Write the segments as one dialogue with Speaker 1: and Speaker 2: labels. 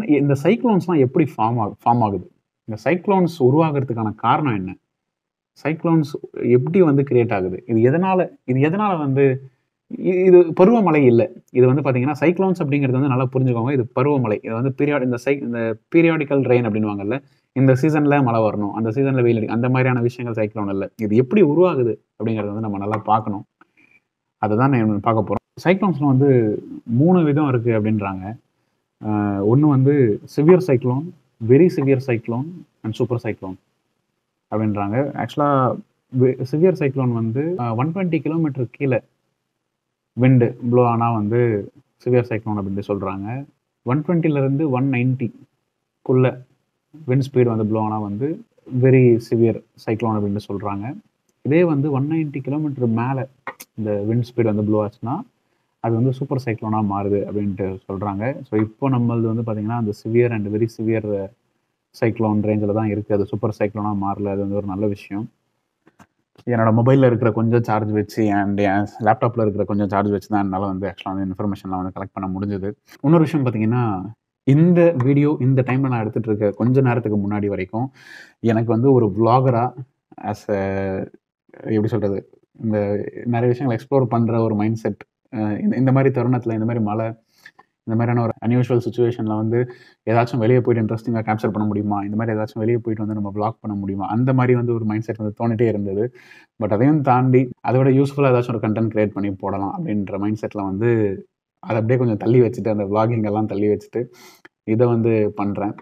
Speaker 1: என்ன இந்த சைக்ளோன்ஸ்லாம் எப்படி ஃபார்ம் ஆகு ஃபார்ம் ஆகுது இந்த சைக்ளோன்ஸ் உருவாகிறதுக்கான காரணம் என்ன சைக்ளோன்ஸ் எப்படி வந்து கிரியேட் ஆகுது இது எதனால இது எதனால வந்து இ- இது பருவமழை இல்லை இது வந்து பார்த்தீங்கன்னா சைக்ளோன்ஸ் அப்படிங்கிறது வந்து நல்லா புரிஞ்சுக்கோங்க இது பருவமழை இது வந்து பீரியாட் இந்த சை இந்த பீரியாடிக்கல் ரெயின் அப்படின்வாங்கல்ல இந்த சீசனில் மழை வரணும் அந்த சீசனில் வெயில் அடி- அந்த மாதிரியான விஷயங்கள் சைக்ளோன் இல்லை இது எப்படி உருவாகுது அப்படிங்கிறத வந்து நம்ம நல்லா பார்க்கணும் அதை தான் நம்ம பார்க்க போகிறோம் சைக்ளோன்ஸில் வந்து மூணு விதம் இருக்குது அப்படின்றாங்க ஒன்று வந்து severe cyclone very severe cyclone and super cyclone அப்படின்றாங்க ஆக்சுவலாக சிவியர் சைக்ளோன் வந்து ஒன் டுவெண்ட்டி கிலோமீட்டர் கீழே விண்டு ப்ளோ ஆனால் வந்து சிவியர் சைக்ளோன் அப்படின்னு சொல்கிறாங்க ஒன் டுவெண்ட்டிலேருந்து ஒன் நைன்ட்டிக்குள்ளே விண்ட் ஸ்பீடு வந்து ப்ளோ ஆனால் வந்து வெரி சிவியர் சைக்ளோன் அப்படின்னு சொல்கிறாங்க இதே வந்து ஒன் நைன்ட்டி கிலோமீட்டர் மேலே இந்த விண்ட் ஸ்பீடு வந்து ப்ளோ ஆச்சுன்னா அது வந்து சூப்பர் சைக்ளோனாக மாறுது அப்படின்ட்டு சொல்கிறாங்க ஸோ இப்போ நம்மளது வந்து பார்த்திங்கன்னா அந்த severe and very severe cyclone ரேஞ்சில் தான் இருக்குது அது சூப்பர் சைக்ளோனாக மாறல அது வந்து ஒரு நல்ல விஷயம் என்னோட மொபைலில் இருக்கிற கொஞ்சம் சார்ஜ் வச்சு அண்ட் என் லேப்டாப்பில் இருக்கிற கொஞ்சம் சார்ஜ் வச்சு தான் என்னால் வந்து ஆக்சுவலாக வந்து இன்ஃபர்மேஷன்லாம் வந்து கலெக்ட் பண்ண முடிஞ்சது இன்னொரு விஷயம் பார்த்தீங்கன்னா இந்த வீடியோ இந்த டைமில் நான் எடுத்துகிட்டு இருக்க கொஞ்ச நேரத்துக்கு முன்னாடி வரைக்கும் எனக்கு வந்து ஒரு vlogger-ஆ ஆஸ் அ எப்படி சொல்கிறது இந்த நிறைய விஷயங்களை எக்ஸ்ப்ளோர் பண்ணுற ஒரு மைண்ட் செட் இந்த இந்த மாதிரி தருணத்தில் இந்த மாதிரி மழை இந்த மாதிரியான ஒரு அன்யூஷுவல் சுச்சுவேஷனில் வந்து ஏதாச்சும் வெளியே போயிட்டு இன்ட்ரெஸ்டிங்காக கேப்சர் பண்ண முடியுமா இந்த மாதிரி ஏதாச்சும் வெளியே போயிட்டு வந்து நம்ம vlog பண்ண முடியுமா அந்த மாதிரி வந்து ஒரு மைண்ட் செட் வந்து தோணிட்டே இருந்தது பட் அதையும் தாண்டி அதோட யூஸ்ஃபுல்லாக ஏதாச்சும் ஒரு கண்டென்ட் கிரியேட் பண்ணி போடலாம் அப்படின்ற மைண்ட் செட்டில் வந்து அதை அப்படியே கொஞ்சம் தள்ளி வச்சுட்டு அந்த vlogging எல்லாம் தள்ளி வச்சுட்டு இதை வந்து பண்ணுறேன்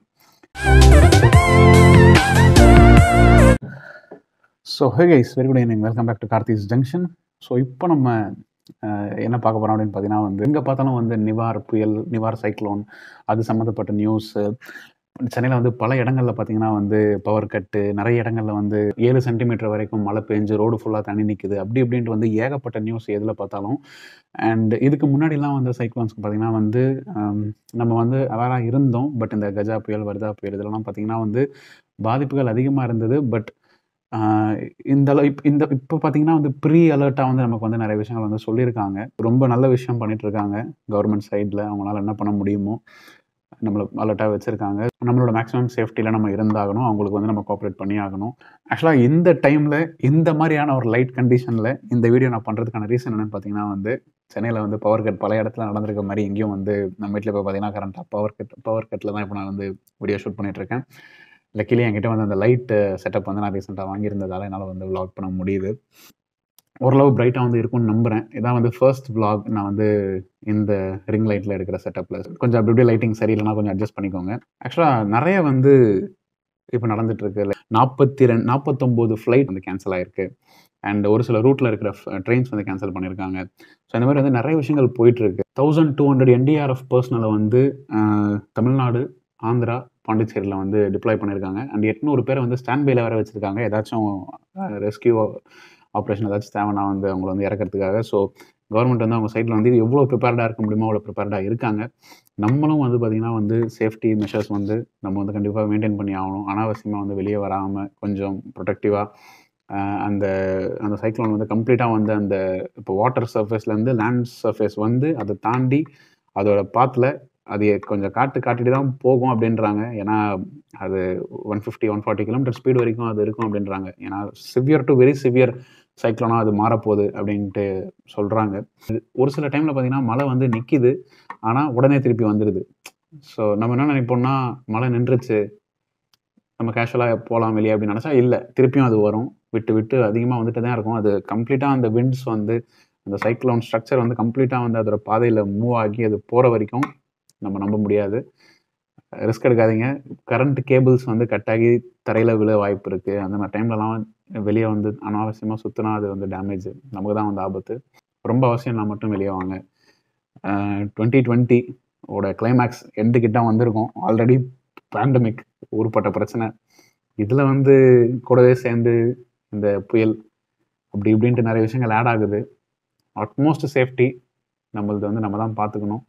Speaker 1: so hey guys very good evening welcome back to Karthi's junction so இப்போ நம்ம அஹ், என்ன பார்க்க போகிறோம் அப்படின்னு பார்த்தீங்கன்னா வந்து எங்கே பார்த்தாலும் வந்து நிவார் புயல் நிவார் சைக்ளோன் அது சம்மந்தப்பட்ட நியூஸு சென்னையில் வந்து பல இடங்களில் பார்த்தீங்கன்னா வந்து பவர் கட்டு நிறைய இடங்களில் வந்து ஏழு சென்டிமீட்டர் வரைக்கும் மழை பெஞ்சு ரோடு ஃபுல்லாக தண்ணி நிற்குது அப்படி இப்படின்ட்டு வந்து ஏகப்பட்ட நியூஸ் எதில் பார்த்தாலும் அண்ட் இதுக்கு முன்னாடிலாம் வந்து சைக்ளோன்ஸ்க்கு பார்த்தீங்கன்னா வந்து ஆம், நம்ம வந்து அவேராக இருந்தோம் பட் இந்த கஜா புயல் வர்தா புயல் இதெல்லாம் பார்த்தீங்கன்னா வந்து பாதிப்புகள் அதிகமாக இருந்தது பட் இந்த அளவு இப் இந்த இப்போ பார்த்தீங்கன்னா வந்து ப்ரீ அலர்ட்டாக வந்து நமக்கு வந்து நிறைய விஷயங்கள் வந்து சொல்லியிருக்காங்க ரொம்ப நல்ல விஷயம் பண்ணிட்டு இருக்காங்க கவர்மெண்ட் சைடில் அவங்களால என்ன பண்ண முடியுமோ நம்மளை அலர்ட்டாக வச்சுருக்காங்க நம்மளோட மேக்ஸிமம் சேஃப்டியில் நம்ம இருந்தாகணும் அவங்களுக்கு வந்து நம்ம கோஆப்ரேட் பண்ணி ஆகணும் ஆக்சுவலாக இந்த டைமில் இந்த மாதிரியான ஒரு லைட் கண்டிஷனில் இந்த வீடியோ நான் பண்ணுறதுக்கான ரீசன் என்னன்னு பார்த்தீங்கன்னா வந்து சென்னையில் வந்து பவர் கட் பல இடத்துல நடந்திருக்க மாதிரி எங்கேயும் வந்து நம்ம வீட்டில் போய் பார்த்தீங்கன்னா கரண்ட்டாக பவர் கட் பவர் கட்டில் தான் இப்போ நான் வந்து வீடியோ ஷூட் பண்ணிட்டு இருக்கேன் லக்கிலி என்கிட்ட வந்து அந்த லைட் செட்டப் வந்து நான் ரீசெண்டாக வாங்கியிருந்ததால என்னால் வந்து vlog பண்ண முடியுது ஓரளவு பிரைட்டாக வந்து இருக்கும்னு நம்புகிறேன் இதான் வந்து ஃபர்ஸ்ட் vlog நான் வந்து இந்த ரிங் லைட்டில் எடுக்கிற செட்டப்பில் கொஞ்சம் அப்படி இப்படி லைட்டிங் சரியில்லைனா கொஞ்சம் அட்ஜஸ்ட் பண்ணிக்கோங்க ஆக்சுவலாக நிறைய வந்து இப்போ நடந்துட்டு இருக்கு நாற்பத்தி ரெண்டு நாற்பத்தொம்போது ஃப்ளைட் வந்து கேன்சல் ஆயிருக்கு அண்ட் ஒரு சில ரூட்டில் இருக்கிற ட்ரெயின்ஸ் வந்து கேன்சல் பண்ணியிருக்காங்க ஸோ இந்த மாதிரி வந்து நிறைய விஷயங்கள் போயிட்டு இருக்கு தௌசண்ட் டூ ஹண்ட்ரட் என்டிஆர்எஃப் பர்சனலை வந்து ஆஹ், தமிழ்நாடு ஆந்திரா பாண்டிச்சேரியில் வந்து டிப்ளாய் பண்ணியிருக்காங்க அண்ட் எட்நூறு பேரை வந்து ஸ்டாண்ட் பைல வேற வச்சிருக்காங்க ஏதாச்சும் ரெஸ்கியூ ஆப்ரேஷன் ஏதாச்சும் தேவைன்னா வந்து அவங்கள வந்து இறக்கிறதுக்காக ஸோ கவர்மெண்ட் வந்து அவங்க சைடில் வந்து இது எவ்வளோ ப்ரிப்பேர்டாக இருக்க முடியுமோ அவ்வளோ ப்ரிப்பேர்டாக இருக்காங்க நம்மளும் வந்து பார்த்திங்கன்னா வந்து சேஃப்டி மெஷர்ஸ் வந்து நம்ம வந்து கண்டிப்பாக மெயின்டைன் பண்ணி ஆகணும் அனாவசியமாக வந்து வெளியே வராமல் கொஞ்சம் ப்ரொடெக்டிவாக அந்த அந்த சைக்ளோன் வந்து கம்ப்ளீட்டாக வந்து அந்த இப்போ வாட்டர் சர்ஃபேஸ்லேருந்து லேண்ட் சர்ஃபேஸ் வந்து அதை தாண்டி அதோட பாத்தில் அது கொஞ்சம் காட்டு காட்டிட்டு தான் போகும் அப்படின்றாங்க ஏன்னா அது one fifty one forty kilometre speed வரைக்கும் அது இருக்கும் அப்படின்றாங்க ஏன்னா சிவியர் டு வெரி சிவியர் சைக்ளோனாக அது மாறப்போகுது அப்படின்ட்டு சொல்கிறாங்க ஒரு சில டைமில் பார்த்தீங்கன்னா மழை வந்து நிற்கிது ஆனால் உடனே திருப்பி வந்துடுது ஸோ நம்ம என்ன நினைப்போம்னா மழை நின்றுச்சு நம்ம கேஷுவலாக போகலாம் வெளியே அப்படின்னு நினச்சா இல்லை திருப்பியும் அது வரும் விட்டு விட்டு அதிகமாக வந்துட்டு தான் இருக்கும் அது கம்ப்ளீட்டாக அந்த விண்ட்ஸ் வந்து அந்த சைக்ளோன் ஸ்ட்ரக்சர் வந்து கம்ப்ளீட்டாக வந்து அதோட பாதையில் மூவ் ஆகி அது போகிற வரைக்கும் நம்ம நம்ப முடியாது ரிஸ்க் எடுக்காதீங்க கரண்ட் கேபிள்ஸ் வந்து கட் ஆகி தரையில் விழ வாய்ப்பு இருக்குது அந்த மாதிரி டைம்லலாம் வெளியே வந்து அனாவசியமாக சுற்றினா அது வந்து டேமேஜ் நமக்கு தான் வந்து ஆபத்து ரொம்ப அவசியம்னா மட்டும் வெளியே வாங்க டுவெண்ட்டி டுவெண்ட்டி ஓட கிளைமேக்ஸ் எண்டு கிட்ட வந்திருக்கோம் ஆல்ரெடி பேண்டமிக் ஊருப்பட்ட பிரச்சனை இதில் வந்து கூடவே சேர்ந்து இந்த புயல் அப்படி இப்படின்ட்டு நிறைய விஷயங்கள் ஆட் ஆகுது அட்மோஸ்ட் சேஃப்டி நம்மளது வந்து நம்ம தான் பார்த்துக்கணும்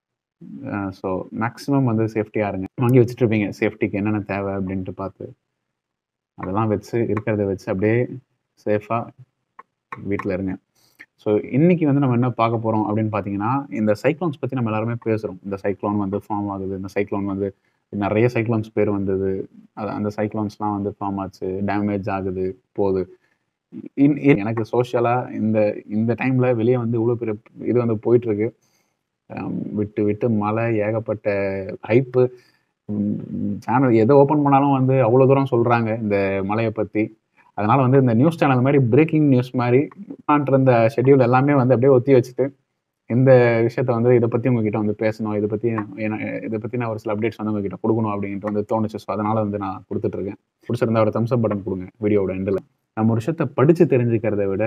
Speaker 1: ஸோ மேக்ஸிமம் வந்து சேஃப்டியாக இருங்க வாங்கி வச்சுட்டு இருப்பீங்க சேஃப்டிக்கு என்னென்ன தேவை அப்படின்ட்டு பார்த்து அதெல்லாம் வச்சு இருக்கிறத வச்சு அப்படியே சேஃபாக வீட்டில் இருங்க ஸோ இன்னைக்கு வந்து நம்ம என்ன பார்க்க போகிறோம் அப்படின்னு பார்த்தீங்கன்னா இந்த சைக்ளோன்ஸ் பற்றி நம்ம எல்லாருமே பேசுகிறோம் இந்த சைக்ளோன் வந்து ஃபார்ம் ஆகுது இந்த சைக்ளோன் வந்து நிறைய சைக்ளோன்ஸ் பேர் வந்தது அது அந்த சைக்ளோன்ஸ்லாம் வந்து ஃபார்ம் ஆச்சு டேமேஜ் ஆகுது போகுது இன் இன் எனக்கு சோஷியலாக இந்த இந்த டைமில் வெளியே வந்து இவ்வளோ பெரிய இது வந்து போயிட்டுருக்கு விட்டு விட்டு மழை ஏகப்பட்ட ஹைப்பு சேனல் எதை ஓப்பன் பண்ணாலும் வந்து அவ்வளோ தூரம் சொல்கிறாங்க இந்த மலையை பற்றி அதனால் வந்து இந்த நியூஸ் சேனல் மாதிரி பிரேக்கிங் நியூஸ் மாதிரி இருந்த ஷெட்யூல் எல்லாமே வந்து அப்படியே ஒத்தி வச்சுட்டு இந்த விஷயத்த வந்து இதை பற்றி உங்ககிட்ட வந்து பேசணும் இதை பற்றி இதை பற்றி நான் ஒரு சில அப்டேட்ஸ் வந்து உங்ககிட்ட கொடுக்கணும் அப்படின்ட்டு வந்து தோணுச்சு ஸோ அதனால் வந்து நான் கொடுத்துட்ருக்கேன் பிடிச்சிருந்தா ஒரு தம்ஸ்அப் பட்டன் கொடுங்க வீடியோட எண்டில் நம்ம ஒரு விஷயத்த படித்து தெரிஞ்சுக்கிறத விட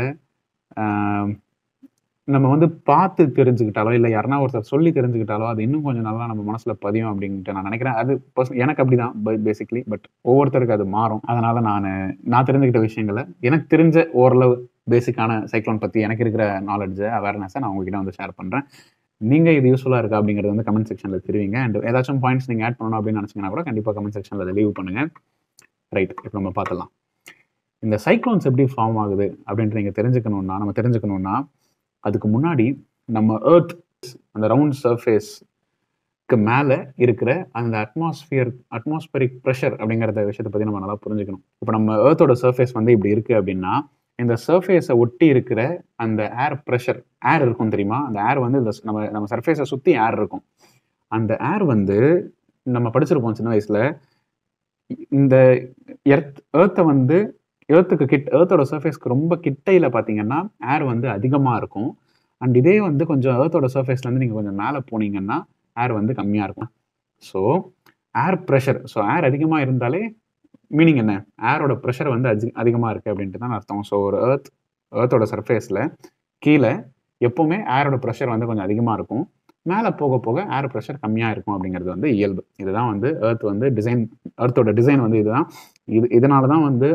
Speaker 1: நம்ம வந்து பார்த்து தெரிஞ்சுக்கிட்டாலோ இல்லை யாருனா ஒருத்தர் சொல்லி தெரிஞ்சுக்கிட்டாலோ அது இன்னும் கொஞ்சம் நல்லா நம்ம மனசில் பதியும் அப்படின்ட்டு நான் நினைக்கிறேன் அது பர்சன் எனக்கு அப்படி தான் பேசிக்லி பட் ஒவ்வொருத்தருக்கு அது மாறும் அதனால் நான் நான் தெரிஞ்சுக்கிட்ட விஷயங்களை எனக்கு தெரிஞ்ச ஓரளவு பேசிக்கான சைக்ளோன் பற்றி எனக்கு இருக்கிற நாலேஜை அவேர்னஸை நான் உங்ககிட்ட வந்து ஷேர் பண்ணுறேன் நீங்கள் இது யூஸ்ஃபுல்லாக இருக்கா அப்படிங்கிறது வந்து கமெண்ட் செக்ஷனில் தெரிவிங்க அண்ட் ஏதாச்சும் பாயிண்ட்ஸ் நீங்கள் ஆட் பண்ணணும் அப்படின்னு நினச்சிங்கன்னா கூட கண்டிப்பாக கமெண்ட் செக்ஷனில் அதை லீவ் பண்ணுங்கள் ரைட் இப்போ நம்ம பார்த்துலாம் இந்த சைக்ளோன்ஸ் எப்படி ஃபார்ம் ஆகுது அப்படின்ட்டு நீங்கள் தெரிஞ்சுக்கணுன்னா நம்ம தெரிஞ்சுக்கணுன்னா அதுக்கு முன்னாடி நம்ம ஏர்த் அந்த ரவுண்ட் சர்ஃபேஸ்க்கு மேலே இருக்கிற அந்த அட்மாஸ்பியர் அட்மாஸ்பரிக் ப்ரெஷர் அப்படிங்கிறத விஷயத்தை பற்றி நம்ம நல்லா புரிஞ்சுக்கணும் இப்போ நம்ம ஏர்த்தோட சர்ஃபேஸ் வந்து இப்படி இருக்குது அப்படின்னா இந்த சர்ஃபேஸை ஒட்டி இருக்கிற அந்த ஏர் ப்ரெஷர் ஏர் இருக்கும் தெரியுமா அந்த ஏர் வந்து இந்த நம்ம நம்ம சர்ஃபேஸை சுற்றி ஏர் இருக்கும் அந்த ஏர் வந்து நம்ம படிச்சிருப்போம் சின்ன வயசில் இந்த எர்த் ஏர்த்தை வந்து ஏர்த்துக்கு கிட் ஏர்த்தோட சர்ஃபேஸ்க்கு ரொம்ப கிட்டையில் பார்த்தீங்கன்னா ஏர் வந்து அதிகமாக இருக்கும் அண்ட் இதே வந்து கொஞ்சம் ஏர்த்தோட சர்ஃபேஸ்லேருந்து நீங்கள் கொஞ்சம் மேலே போனீங்கன்னா ஏர் வந்து கம்மியாக இருக்கும் so air pressure so air அதிகமாக இருந்தாலே மீனிங் என்ன ஏரோட ப்ரெஷர் வந்து அதி அதிகமாக இருக்குது அப்படின்ட்டு தான் அர்த்தம் ஸோ ஒரு ஏர்த் ஏர்த்தோட சர்ஃபேஸில் கீழே எப்போவுமே ஏரோட ப்ரெஷர் வந்து கொஞ்சம் அதிகமாக இருக்கும் மேலே போக போக ஏர் ப்ரெஷர் கம்மியாக இருக்கும் அப்படிங்கிறது வந்து இயல்பு இதுதான் வந்து ஏர்த் வந்து டிசைன் ஏர்த்தோட டிசைன் வந்து இதுதான் இது இதனால தான் வந்து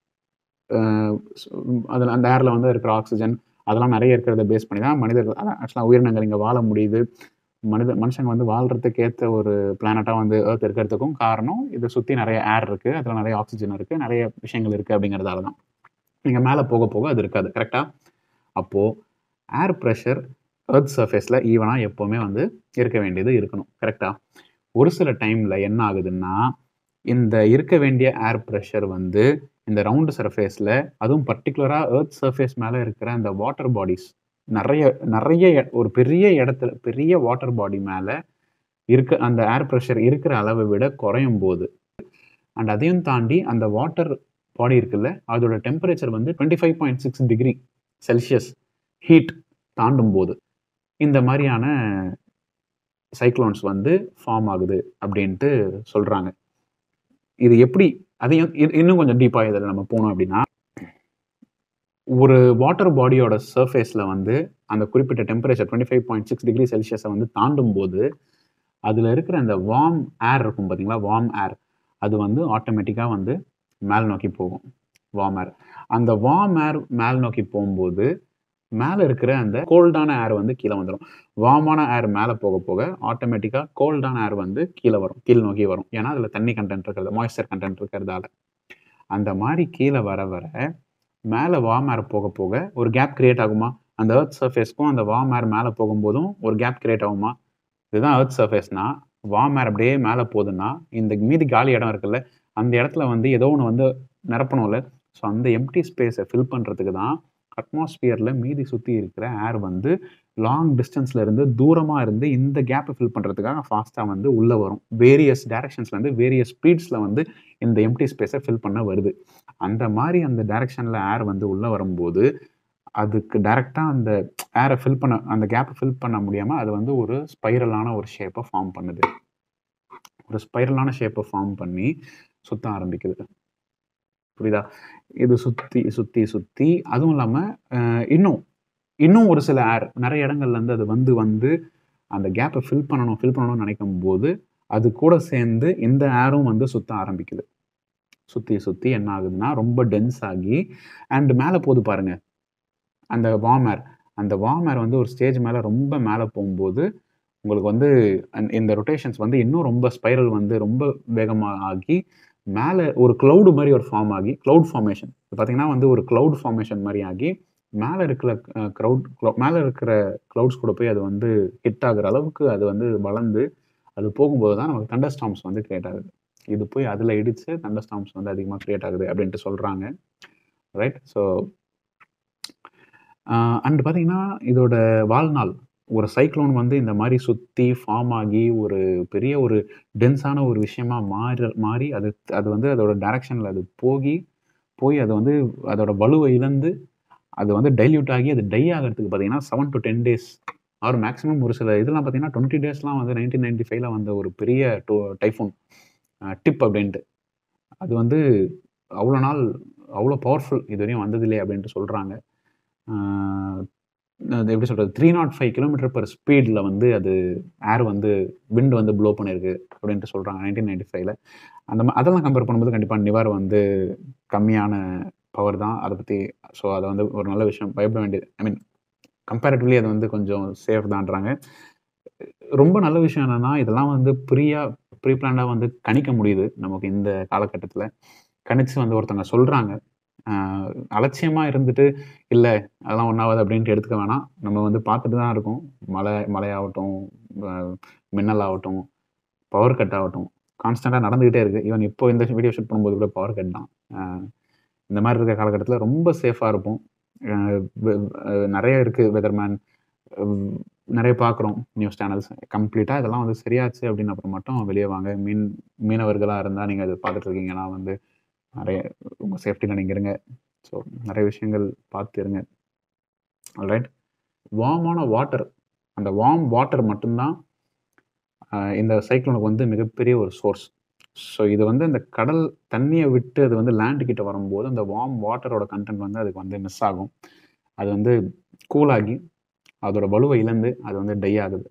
Speaker 1: அதில் அந்த ஏரில் வந்து இருக்கிற ஆக்சிஜன் அதெல்லாம் நிறைய இருக்கிறத பேஸ் பண்ணி தான் மனிதர்கள் அதான் ஆக்சுவலாக உயிரினங்கள் இங்கே வாழ முடியுது மனித மனுஷங்க வந்து வாழ்கிறதுக்கு ஏற்ற ஒரு பிளானட்டாக வந்து ஏர்த் இருக்கிறதுக்கும் காரணம் இதை சுற்றி நிறைய ஏர் இருக்குது அதில் நிறைய ஆக்சிஜன் இருக்குது நிறைய விஷயங்கள் இருக்குது அப்படிங்கிறதால தான் நீங்கள் மேலே போக போக அது இருக்காது கரெக்டாக அப்போது ஏர் ப்ரெஷர் ஏர்த் சர்ஃபேஸில் ஈவனாக எப்போவுமே வந்து இருக்க வேண்டியது இருக்கணும் கரெக்டாக ஒரு சில டைமில் என்ன ஆகுதுன்னா இந்த இருக்க வேண்டிய ஏர் ப்ரெஷர் வந்து இந்த ரவுண்டு சர்ஃபேஸில் அதுவும் பர்டிகுலராக ஏர்த் சர்ஃபேஸ் மேலே இருக்கிற அந்த வாட்டர் பாடிஸ் நிறைய நிறைய ஒரு பெரிய இடத்துல பெரிய வாட்டர் பாடி மேலே இருக்க அந்த ஏர் ப்ரெஷர் இருக்கிற அளவை விட குறையும் போது அண்ட் அதையும் தாண்டி அந்த வாட்டர் பாடி இருக்குல்ல அதோட டெம்பரேச்சர் வந்து twenty five point six degree Celsius heat தாண்டும் போது இந்த மாதிரியான சைக்ளோன்ஸ் வந்து ஃபார்ம் ஆகுது அப்படின்ட்டு சொல்கிறாங்க இது எப்படி அதையும் இன்னும் கொஞ்சம் டீப்பாக இதில் நம்ம போனோம் அப்படின்னா ஒரு வாட்டர் பாடியோட சர்ஃபேஸில் வந்து அந்த குறிப்பிட்ட temperature twenty five point six degree செல்சியஸை வந்து தாண்டும் போது அதில் இருக்கிற அந்த வார்ம் ஏர் இருக்கும் பார்த்தீங்களா வார்ம் ஏர் அது வந்து ஆட்டோமேட்டிக்காக வந்து மேல் நோக்கி போகும் வார்ம் ஏர் அந்த வார்ம் ஏர் மேல் நோக்கி போகும்போது மேலே இருக்கிற அந்த கோல்டான ஏர் வந்து கீழே வந்துடும் வார்மான ஏர் மேலே போக போக ஆட்டோமேட்டிக்காக கோல்டான ஏர் வந்து கீழே வரும் கீழ் நோக்கி வரும் ஏன்னா அதில் தண்ணி கண்டென்ட் இருக்கிறது மாய்ஸ்சர் கண்டென்ட் இருக்கிறதால அந்த மாதிரி கீழே வர வர மேலே வார்ம் ஏர் போக போக ஒரு கேப் கிரியேட் ஆகுமா அந்த ஏர்த் சர்ஃபேஸ்க்கும் அந்த வார்ம் ஏர் மேலே போகும்போதும் ஒரு கேப் கிரியேட் ஆகுமா இதுதான் ஏர்த் சர்ஃபேஸ்னா வார்ம் ஏர் அப்படியே மேலே போகுதுன்னா இந்த மீதி காலி இடம் இருக்குல்ல அந்த இடத்துல வந்து ஏதோ ஒன்று வந்து நிரப்பணும்ல ஸோ அந்த எம்டி ஸ்பேஸை ஃபில் பண்ணுறதுக்கு தான் அட்மாஸ்பியரில் மீதி சுற்றி இருக்கிற ஏர் வந்து லாங் டிஸ்டன்ஸில் இருந்து தூரமாக இருந்து இந்த கேப்பை ஃபில் பண்ணுறதுக்காக ஃபாஸ்ட்டாக வந்து உள்ளே வரும் வேரியஸ் டேரக்ஷன்ஸ்லேருந்து வேரியஸ் ஸ்பீட்ஸில் வந்து இந்த எம்டி ஸ்பேஸை ஃபில் பண்ண வருது அந்த மாதிரி அந்த டைரக்ஷனில் ஏர் வந்து உள்ளே வரும்போது அதுக்கு டைரெக்டாக அந்த ஏரை ஃபில் பண்ண அந்த கேப்பை ஃபில் பண்ண முடியாமல் அது வந்து ஒரு ஸ்பைரலான ஒரு ஷேப்பை ஃபார்ம் பண்ணுது ஒரு ஸ்பைரலான ஷேப்பை ஃபார்ம் பண்ணி சுத்த ஆரம்பிக்குது புரியுதா இது சுற்றி சுற்றி சுற்றி அதுவும் இல்லாமல் இன்னும் இன்னும் ஒரு சில ஏர் நிறைய இடங்கள்லேருந்து அது வந்து வந்து அந்த கேப்பை ஃபில் பண்ணணும் ஃபில் பண்ணணும்னு நினைக்கும் போது அது கூட சேர்ந்து இந்த ஏரும் வந்து சுற்ற ஆரம்பிக்குது சுற்றி சுற்றி என்ன ஆகுதுன்னா ரொம்ப டென்ஸ் ஆகி அண்ட் மேலே போகுது பாருங்க அந்த வார்ம் ஏர் அந்த வார்ம் ஏர் வந்து ஒரு ஸ்டேஜ் மேலே ரொம்ப மேலே போகும்போது உங்களுக்கு வந்து இந்த ரொட்டேஷன்ஸ் வந்து இன்னும் ரொம்ப ஸ்பைரல் வந்து ரொம்ப வேகமாக ஆகி மேலே ஒரு க்ளவுடு மாதிரி ஒரு ஃபார்ம் ஆகி க்ளவுட் ஃபார்மேஷன் பார்த்தீங்கன்னா வந்து ஒரு க்ளவுட் ஃபார்மேஷன் மாதிரி ஆகி மேலே இருக்கிற க்ரௌட் மேலே இருக்கிற க்ளவுட்ஸ் கூட போய் அது வந்து ஹிட் ஆகுற அளவுக்கு அது வந்து வளர்ந்து அது போகும்போது தான் நமக்கு தண்டர் ஸ்டாம்ஸ் வந்து கிரியேட் ஆகுது இது போய் அதில் இடித்து தண்டர் ஸ்டாம்ஸ் வந்து அதிகமாக கிரியேட் ஆகுது அப்படின்ட்டு சொல்கிறாங்க ரைட் ஸோ அண்ட் பார்த்தீங்கன்னா இதோட வாழ்நாள் ஒரு சைக்ளோன் வந்து இந்த மாதிரி சுற்றி ஃபார்ம் ஆகி ஒரு பெரிய ஒரு டென்ஸான ஒரு விஷயமா மாறி மாறி அது அது வந்து அதோட டைரக்ஷனில் அது போகி போய் அது வந்து அதோட வலுவை இழந்து அது வந்து டைல்யூட் ஆகி அது டை ஆகிறதுக்கு பார்த்தீங்கன்னா seven to ten days or maximum ஒரு சில இதெல்லாம் பார்த்தீங்கன்னா டுவெண்ட்டி டேஸ்லாம் வந்து நைன்டீன் நைன்டி ஃபைவ்ல வந்த ஒரு பெரிய டோ டைஃபோன் டிப் அப்படின்ட்டு அது வந்து அவ்வளோ நாள் அவ்வளோ பவர்ஃபுல் இது வரையும் வந்ததில்லை அப்படின்ட்டு சொல்கிறாங்க அது எப்படி சொல்கிறது three naught five kilometre per ஸ்பீடில் வந்து அது ஏர் வந்து விண்ட் வந்து ப்ளோ பண்ணியிருக்கு அப்படின்ட்டு சொல்கிறாங்க நைன்டீன் நைன்டி ஃபைவ்ல அந்த மா அதெல்லாம் கம்பேர் பண்ணும்போது கண்டிப்பாக நிவார் வந்து கம்மியான பவர் தான் அதை பற்றி ஸோ அதை வந்து ஒரு நல்ல விஷயம் பயப்பட வேண்டியது ஐ மீன் கம்பேரிட்டிவ்லி அது வந்து கொஞ்சம் சேஃப் தான்றாங்க ரொம்ப நல்ல விஷயம் என்னென்னா இதெல்லாம் வந்து ப்ரீயா ப்ரீ பிளான்டாக வந்து கணிக்க முடியுது நமக்கு இந்த காலகட்டத்தில் கணிச்சு வந்து ஒருத்தவங்க சொல்கிறாங்க அலட்சியமாக இருந்துட்டு இல்லை அதெல்லாம் ஒன்றாவது அப்படின்ட்டு எடுத்துக்க வேணாம் நம்ம வந்து பார்த்துட்டு தான் இருக்கோம் மழை மழையாகட்டும் மின்னல் ஆகட்டும் பவர் கட் ஆகட்டும் கான்ஸ்டண்ட்டாக நடந்துக்கிட்டே இருக்குது ஈவன் இப்போ இந்த வீடியோ ஷூட் பண்ணும்போது கூட பவர் கட் தான் இந்த மாதிரி இருக்க காலகட்டத்தில் ரொம்ப சேஃபாக இருப்போம் நிறைய இருக்குது வெதர்மேன் நிறைய பார்க்குறோம் நியூஸ் சேனல்ஸ் கம்ப்ளீட்டாக இதெல்லாம் வந்து சரியாச்சு அப்படின்னு அப்புறம் மட்டும் வெளியே வாங்க மீன் மீனவர்களாக இருந்தால் நீங்கள் அதை பார்த்துட்டு இருக்கீங்கன்னா வந்து நிறைய உங்கள் சேஃப்டியில் நீங்கள் இருங்க ஸோ நிறைய விஷயங்கள் பார்த்து இருங்க ஆல்ரைட் வார்மான வாட்டர் அந்த வார்ம் வாட்டர் மட்டும்தான் இந்த சைக்ளோனுக்கு வந்து மிகப்பெரிய ஒரு சோர்ஸ் ஸோ இது வந்து இந்த கடல் தண்ணியை விட்டு அது வந்து லேண்டு கிட்ட வரும்போது அந்த வார்ம் வாட்டரோட கண்டென்ட் வந்து அதுக்கு வந்து மிஸ் ஆகும் அது வந்து கூலாகி அதோட வலுவை இழந்து அது வந்து டை ஆகுது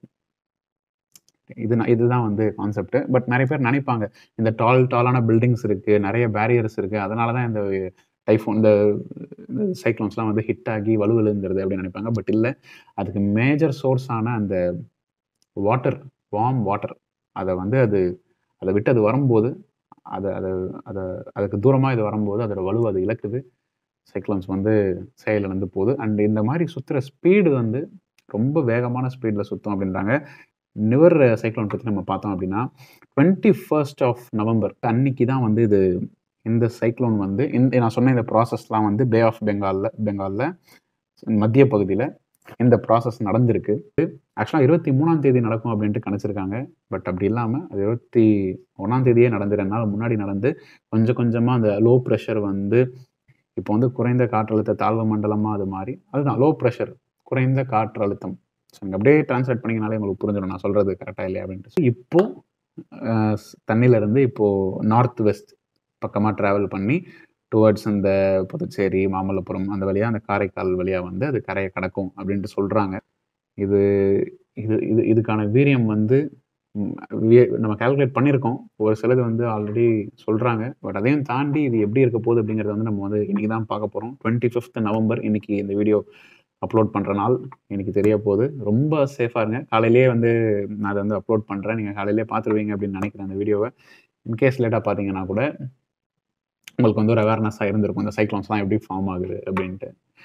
Speaker 1: இது இதுதான் வந்து கான்செப்ட் பட் நிறைய பேர் நினைப்பாங்க இந்த டால் டாலான பில்டிங்ஸ் இருக்கு நிறைய பேரியர்ஸ் இருக்கு அதனால தான் இந்த டைஃபோன் இந்த சைக்ளோன்ஸ்லாம் வந்து ஹிட் ஆகி வலுவிழுந்துருது அப்படின்னு நினைப்பாங்க பட் இல்லை அதுக்கு மேஜர் சோர்ஸான அந்த வாட்டர் வார்ம் வாட்டர் அதை வந்து அது அதை விட்டு அது வரும்போது அதை அதை அதை அதுக்கு தூரமாக இது வரும்போது அதோட வலு அது இழக்குது சைக்ளோன்ஸ் வந்து செயலில் வந்து போகுது அண்ட் இந்த மாதிரி சுற்றுற ஸ்பீடு வந்து ரொம்ப வேகமான ஸ்பீடில் சுற்றும் அப்படின்றாங்க நிவர் சைக்ளோன் பற்றி நம்ம பார்த்தோம் அப்படின்னா டுவெண்ட்டி ஃபர்ஸ்ட் ஆஃப் நவம்பர் அன்னைக்கு தான் வந்து இது இந்த சைக்ளோன் வந்து இந்த நான் சொன்ன இந்த ப்ராசஸ்லாம் வந்து பே ஆஃப் பெங்காலில் பெங்காலில் மத்திய பகுதியில் இந்த ப்ராசஸ் நடந்திருக்கு ஆக்சுவலாக இருபத்தி மூணாம் தேதி நடக்கும் அப்படின்ட்டு கணிச்சிருக்காங்க பட் அப்படி இல்லாமல் அது இருபத்தி ஒன்றாம் தேதியே நடந்து ரெண்டு நாள் முன்னாடி நடந்து கொஞ்சம் கொஞ்சமாக அந்த லோ ப்ரெஷர் வந்து இப்போ வந்து குறைந்த காற்றழுத்த தாழ்வு மண்டலமாக அது மாதிரி அதுதான் லோ ப்ரெஷர் குறைந்த காற்றழுத்தம் ஸோ நீங்கள் அப்படியே டிரான்ஸ்லேட் பண்ணிங்கனாலே உங்களுக்கு புரிஞ்சிடும் நான் சொல்கிறது கரெக்டாக இல்லையா அப்படின்ட்டு ஸோ இப்போ தண்ணியிலேருந்து இப்போது நார்த் வெஸ்ட் பக்கமாக ட்ராவல் பண்ணி டுவர்ட்ஸ் அந்த புதுச்சேரி மாமல்லபுரம் அந்த வழியாக அந்த காரைக்கால் வழியாக வந்து அது கரையை கடக்கும் அப்படின்ட்டு சொல்கிறாங்க இது இது இது இதுக்கான வீரியம் வந்து நம்ம கால்குலேட் பண்ணியிருக்கோம் ஒரு சிலது வந்து ஆல்ரெடி சொல்கிறாங்க பட் அதையும் தாண்டி இது எப்படி இருக்க போகுது அப்படிங்கிறத வந்து நம்ம வந்து இன்றைக்கி தான் பார்க்க போகிறோம் டுவெண்ட்டி ஃபிஃப்த் நவம்பர் இன்றைக்கி இந்த வீடியோ அப்லோட் பண்ணுற நாள் எனக்கு தெரிய போகுது ரொம்ப சேஃபாக இருங்க காலையிலேயே வந்து நான் அதை வந்து அப்லோட் பண்ணுறேன் நீங்கள் காலையிலேயே பார்த்துருவீங்க அப்படின்னு நினைக்கிறேன் அந்த வீடியோவை இன்கேஸ் லேட்டாக பார்த்தீங்கன்னா கூட உங்களுக்கு வந்து ஒரு அவேர்னஸாக இருந்திருக்கும் இந்த சைக்ளோன்ஸ்லாம் எப்படி ஃபார்ம் ஆகுது அப்படின்ட்டு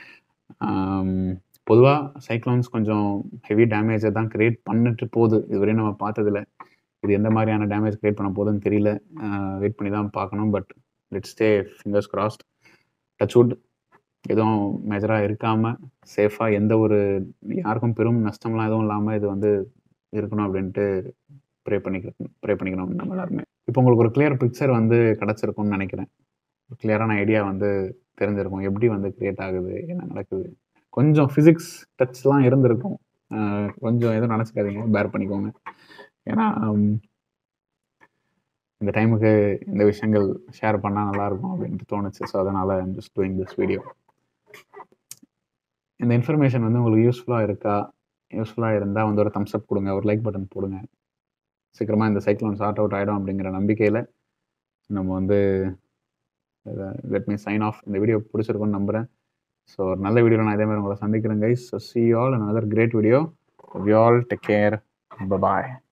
Speaker 1: பொதுவாக சைக்ளோன்ஸ் கொஞ்சம் ஹெவி டேமேஜை தான் க்ரியேட் பண்ணிட்டு போகுது இதுவரையும் நம்ம பார்த்ததில்ல இது எந்த மாதிரியான டேமேஜ் க்ரியேட் பண்ண போகுதுன்னு தெரியல வெயிட் பண்ணி தான் பார்க்கணும் but let stay fingers crossed touchwood எதுவும் மேஜராக இருக்காமல் சேஃபாக எந்த ஒரு யாருக்கும் பெரும் நஷ்டம்லாம் எதுவும் இல்லாமல் இது வந்து இருக்கணும் அப்படின்ட்டு ப்ரே பண்ணிக்கணும் ப்ரே பண்ணிக்கணும் நம்ம எல்லாருமே இப்போ உங்களுக்கு ஒரு கிளியர் பிக்சர் வந்து கிடச்சிருக்கும்னு நினைக்கிறேன் கிளியரான ஐடியா வந்து தெரிஞ்சிருக்கும் எப்படி வந்து க்ரியேட் ஆகுது என்ன நடக்குது கொஞ்சம் ஃபிசிக்ஸ் டச்லாம் இருந்திருக்கும் கொஞ்சம் எதுவும் நினச்சிக்காதீங்க பேர் பண்ணிக்கோங்க ஏன்னா இந்த டைமுக்கு இந்த விஷயங்கள் ஷேர் பண்ணால் நல்லாயிருக்கும் அப்படின்ட்டு தோணுச்சு ஸோ அதனால் I'm just doing this video இந்த இன்ஃபர்மேஷன் வந்து உங்களுக்கு யூஸ்ஃபுல்லாக இருக்கா யூஸ்ஃபுல்லாக இருந்தால் வந்து ஒரு தம்ஸ் அப் கொடுங்க ஒரு லைக் பட்டன் போடுங்க சீக்கிரமாக இந்த சைக்ளோன் சார்ட் அவுட் ஆகிடும் அப்படிங்கிற நம்பிக்கையில் நம்ம வந்து லெட் மீ சைன் ஆஃப் இந்த வீடியோ பிடிச்சிருக்கும்னு நம்புகிறேன் ஸோ ஒரு நல்ல வீடியோவில் நான் இதே மாதிரி உங்களை சந்திக்கிறேன் guys so see all and other great video we all take care bye